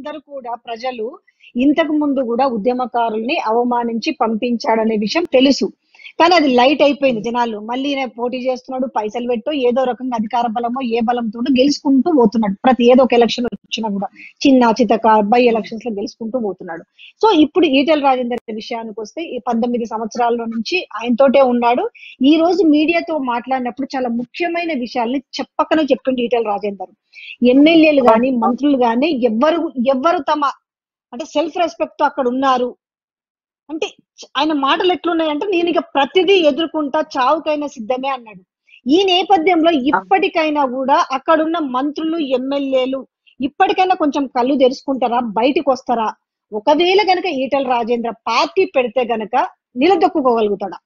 అందరూ కూడా ప్రజలు ఇంతకు ముందు కూడా ఉద్యమకారుల్ని అవమానించి పంపించాడనే విషయం తెలుసు కానీ అది లైట్ అయిపోయింది జనాలు మళ్ళీ ఈయన పోటీ చేస్తున్నాడు పైసలు పెట్టో ఏదో రకంగా అధికార బలమో ఏ బలంతో గెలుచుకుంటూ పోతున్నాడు ప్రతి ఏదో ఒక ఎలక్షన్ వచ్చినా కూడా చిన్న చితక బై ఎలక్షన్స్ లో గెలుచుకుంటూ పోతున్నాడు సో ఇప్పుడు ఈటెల రాజేందర్ విషయానికి వస్తే ఈ పంతొమ్మిది సంవత్సరాల నుంచి ఆయనతోటే ఉన్నాడు ఈ రోజు మీడియాతో మాట్లాడినప్పుడు చాలా ముఖ్యమైన విషయాల్ని చెప్పకనే చెప్పిండు ఈటెల రాజేందర్ ఎమ్మెల్యేలు గాని మంత్రులు గాని ఎవ్వరు ఎవ్వరు తమ అంటే సెల్ఫ్ రెస్పెక్ట్ తో అక్కడ ఉన్నారు అంటే చ- ఆయన మాటలు ఎట్లున్నాయంటే నేను ఇక ప్రతిదీ ఎదుర్కొంటా చావుకైనా సిద్ధమే అన్నాడు ఈ నేపథ్యంలో ఇప్పటికైనా కూడా అక్కడున్న మంత్రులు ఎమ్మెల్యేలు ఇప్పటికైనా కొంచెం కళ్ళు తెరుచుకుంటారా బయటికి వస్తారా ఒకవేళ గనక ఈటల రాజేంద్ర పార్టీ పెడితే గనక నిలదొక్కుకోగలుగుతాడా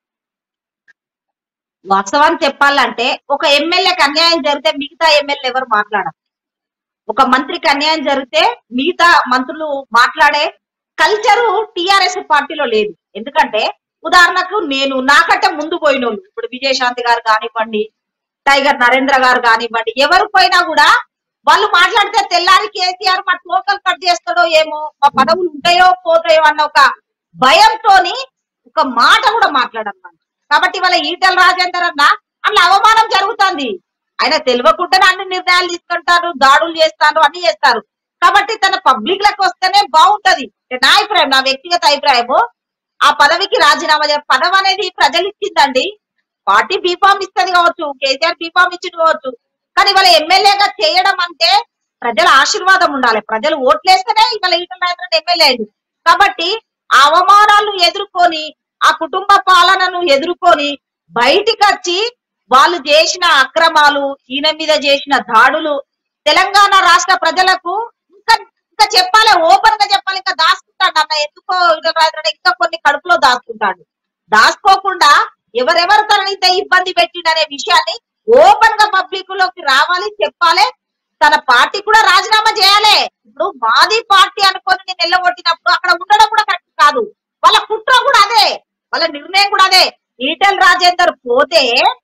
వాస్తవాన్ని చెప్పాలంటే ఒక ఎమ్మెల్యేకి అన్యాయం జరిగితే మిగతా ఎమ్మెల్యే ఎవరు మాట్లాడరు ఒక మంత్రికి అన్యాయం జరిగితే మిగతా మంత్రులు మాట్లాడే కల్చరు టిఆర్ఎస్ పార్టీలో లేదు ఎందుకంటే ఉదాహరణకు నేను నాకంటే ముందు పోయిన వాళ్ళు ఇప్పుడు విజయశాంతి గారు కానివ్వండి టైగర్ నరేంద్ర గారు కానివ్వండి ఎవరు పోయినా కూడా వాళ్ళు మాట్లాడితే తెల్లారి కేసీఆర్ మా టోకల్ కట్ చేస్తాడో ఏమో మా పదవులు ఉంటాయో పోతాయో అన్న ఒక భయంతోని ఒక మాట కూడా మాట్లాడరు వాళ్ళు. కాబట్టి వాళ్ళ ఈటల రాజేందర్ అన్న అట్లా అవమానం జరుగుతుంది ఆయన తెలియకుండానే అన్ని నిర్ణయాలు తీసుకుంటారు దాడులు చేస్తారు అన్ని చేస్తారు కాబట్టి తన పబ్లిక్ లకు వస్తేనే బాగుంటది నా అభిప్రాయం నా వ్యక్తిగత అభిప్రాయము ఆ పదవికి రాజీనామా చేయ పదవి అనేది ప్రజలు ఇచ్చిందండి పార్టీ బీఫామ్ ఇస్తుంది కావచ్చు కేసీఆర్ బీఫామ్ ఇచ్చింది కావచ్చు కానీ వాళ్ళ ఎమ్మెల్యేగా చేయడం అంటే ప్రజల ఆశీర్వాదం ఉండాలి ప్రజలు ఓట్లేస్తేనే ఇవాళ ఈటల రాజేంద్ర ఎమ్మెల్యే అయింది కాబట్టి ఆ అవమానాలు ఎదుర్కొని ఆ కుటుంబ పాలనను ఎదుర్కొని బయటికి వచ్చి వాళ్ళు చేసిన అక్రమాలు ఈయన మీద చేసిన దాడులు తెలంగాణ రాష్ట్ర ప్రజలకు ఇంకా ఇంకా చెప్పాలి ఓపెన్ గా చెప్పాలి ఇంకా దాచుకుంటాడు అన్న ఎందుకో ఈటల రాజేంద్ర ఇంకా కొన్ని కడుపులో దాచుకుంటాడు దాచుకోకుండా ఎవరెవరు తనని ఇంత ఇబ్బంది పెట్టిండు అనే విషయాన్ని ఓపెన్ గా పబ్లిక్ లోకి రావాలి చెప్పాలి తన పార్టీ కూడా రాజీనామా చేయాలి ఇప్పుడు మాది పార్టీ అనుకొని నేను నిలబొట్టినప్పుడు అక్కడ ఉండడం కూడా కరెక్ట్ కాదు వాళ్ళ కుట్ర కూడా అదే వాళ్ళ నిర్ణయం కూడా అదే ఈటల రాజేందర్ పోతే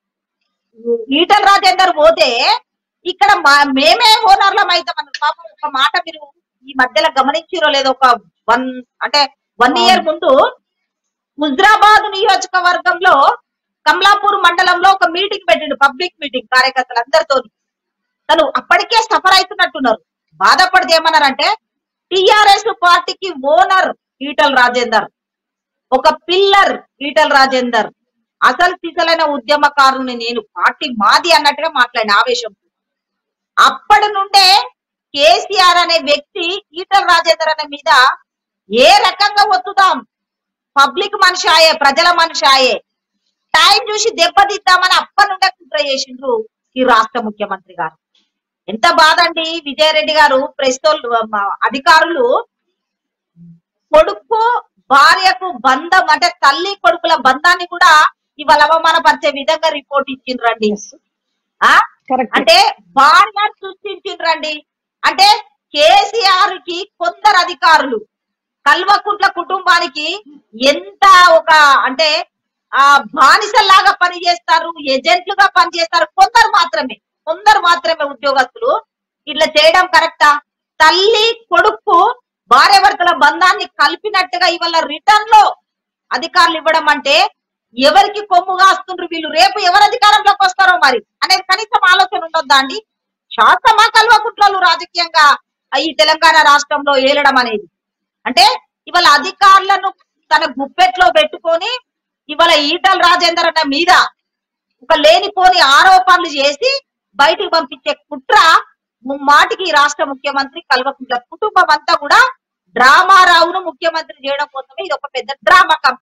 ఈటల రాజేందర్ పోతే ఇక్కడ మా- మేమే ఓనర్లం అవుతాం అన్న పాపం ఒక మాట మీరు ఈ మధ్యలో గమనించిరో లేదో ఒక వన్ అంటే వన్ ఇయర్ ముందు హుజరాబాద్ నియోజకవర్గంలో కమలాపూర్ మండలంలో ఒక మీటింగ్ పెట్టిండు పబ్లిక్ మీటింగ్ కార్యకర్తలందరితో తను అప్పటికే సఫర్ అవుతున్నట్టున్నారు బాధపడితే ఏమన్నారంటే టిఆర్ఎస్ పార్టీకి ఓనర్ ఈటల రాజేందర్ ఒక పిల్లర్ ఈటల రాజేందర్ అసలు సిసలైన ఉద్యమకారుని నేను పార్టీ మాది అన్నట్టుగా మాట్లాడిన ఆవేశం అప్పటి నుండే కేసీఆర్ అనే వ్యక్తి ఈటల రాజేందర్ అనే మీద ఏ రకంగా ఒత్తుదాం పబ్లిక్ మనిషి ఆయే ప్రజల మనిషి ఆయే టైం చూసి దెబ్బతిద్దామని అప్పటి నుండే కుట్ర చేసిండ్రు ఈ రాష్ట్ర ముఖ్యమంత్రి గారు ఎంత బాధ అండి విజయరెడ్డి గారు ప్రస్తుతం అధికారులు కొడుకు భార్యకు బంధం అంటే తల్లి కొడుకుల బంధాన్ని కూడా ఇవాళ అవమానపరిచే విధంగా రిపోర్ట్ ఇచ్చిండ్రండి ఆ కరెక్ట్ అంటే భార్య సృష్టించిండ్రండి అంటే కేసీఆర్ కి కొందరు అధికారులు కల్వకుంట్ల కుటుంబానికి ఎంత ఒక అంటే ఆ బానిసల్లాగా పనిచేస్తారు ఏజెంట్లుగా పనిచేస్తారు కొందరు మాత్రమే కొందరు మాత్రమే ఉద్యోగస్తులు ఇట్లా చేయడం కరెక్టా తల్లి కొడుకు భార్యాభర్తల బంధాన్ని కలిపినట్టుగా ఇవాళ రిటర్న్ లో అధికారులు ఇవ్వడం అంటే ఎవరికి కొమ్ము కాస్తుండ్రు వీళ్ళు రేపు ఎవరు అధికారంలోకి వస్తారో మరి అనేది కనీసం ఆలోచన ఉండొద్దా అండి శాసమా కల్వకుట్రలు రాజకీయంగా ఈ తెలంగాణ రాష్ట్రంలో ఏలడం అనేది అంటే ఇవాళ అధికారులను తన గుప్పెట్లో పెట్టుకొని ఇవాళ ఈటల రాజేందర్ అన్న మీద ఒక లేనిపోని ఆరోపణలు చేసి బయటికి పంపించే కుట్ర ముమ్మాటికి ఈ రాష్ట్ర ముఖ్యమంత్రి కల్వకుంట్ల కుటుంబం అంతా కూడా డ్రామారావును ముఖ్యమంత్రి చేయడం కోసమే ఇది ఒక పెద్ద డ్రామా కంపెనీ